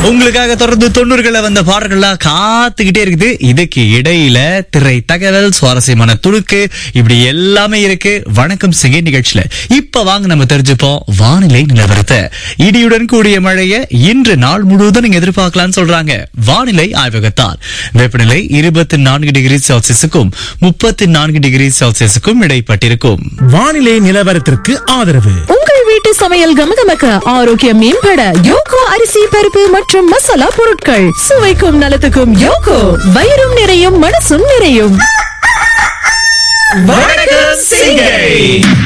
உங்களுக்காக தொடர்ந்து தொண்ணூறுகள்ல வந்த பாடல்கள்லாம் காத்துக்கிட்டே இருக்குது இதுக்கு இடையில திரை தகவல் சுவாரஸ்யமான துணுக்கு இப்படி எல்லாமே இருக்கு வணக்கம் சிகை நிகழ்ச்சியில இப்ப வாங்க நம்ம தெரிஞ்சுப்போம் வானிலை நிலவரத்தை இடியுடன் கூடிய மழையை இன்று நாள் முழுவதும் நீங்க எதிர்பார்க்கலாம்னு சொல்றாங்க வானிலை ஆய்வகத்தால் வெப்பநிலை இருபத்தி நான்கு டிகிரி செல்சியஸுக்கும் முப்பத்தி நான்கு டிகிரி செல்சியஸுக்கும் இடைப்பட்டிருக்கும் வானிலை நிலவரத்திற்கு ஆதரவு உங்கள் வீட்டு சமையல் கமகமக்க ஆரோக்கியம் மேம்பட யோகோ அரிசி பருப்பு மற்றும் மசாலா பொருட்கள் சுவைக்கும் நலத்துக்கும் யோகோ வயிறும் நிறையும் மனசும் நிறையும் வணக்கம் சிங்கை